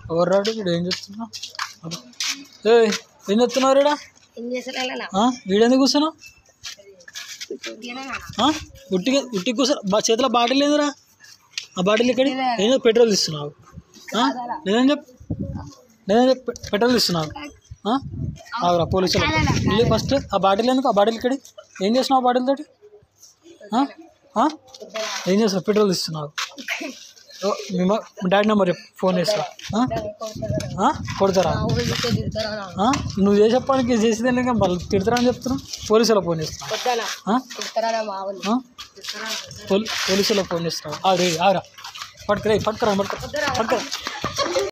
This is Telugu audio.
ఎవరు రాడు వీడు ఏం చేస్తున్నావు ఏ ఏం చెప్తున్నావు రీడా ఏం చేస్తలేనా వీడెందుకు కూర్చున్నావు ఆ? ఉట్టిగా ఉట్టి కూర్చో బా చేతిలో బాటిల్ లేదురా ఆ బాటిల్ ఇక్కడ ఏం చెప్పు పెట్రోల్ ఇస్తున్నావు ఆ? లేదని చెప్పు లేదని చెప్పు పె- పెట్రోల్ ఇస్తున్నావు ఆ? ఆగురా పోలీసులు వెళ్ళి ఫస్ట్ ఆ బాటిల్ ఎందుకు ఆ బాటిల్ ఇక్కడ ఏం చేస్తున్నావు ఆ బాటిల్ తోటి ఆ? ఆ? ఏం చేస్తున్నావు పెట్రోల్ ఇస్తున్నావు ఓ, మీ మ- మీ డాడీ నెంబర్ చెప్పు ఫోన్ చేస్తా ఆ? ఆ? కొడతారా ఆ? నువ్వు చేసే పనికి చేసేది ఎందుకు మళ్ళీ తిడతారా అని చెప్తున్నావు పోలీసులకు ఫోన్ చేస్తున్నా వద్దానా ఆ? తిడతారా మా వాళ్ళు ఆ? పోలీ పోలీసులకు ఫోన్ చేస్తావు ఆ రే ఆరా పట్టుకురా పట్టుకురా పట్టుకురా పట్టుకురా